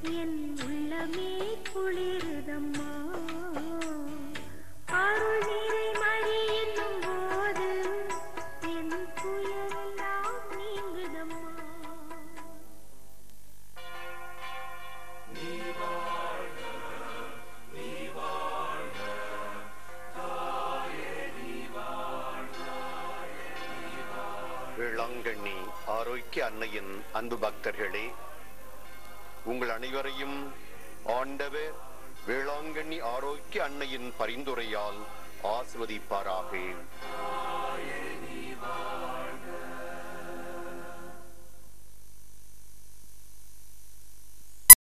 என் உள்ளமே குளிருதம்மா அருள் நீரை மழை என்னும் போது என் துயரெல்லாம் நீங்குதம்மா வேளாங்கண்ணி ஆரோக்கிய அன்னையின் அன்பு பக்தர்களே உங்கள் அனைவரையும் ஆண்டவர் வேளாங்கண்ணி ஆரோக்கிய அன்னையின் பரிந்துரையால் ஆசிர்வதிப்பாராக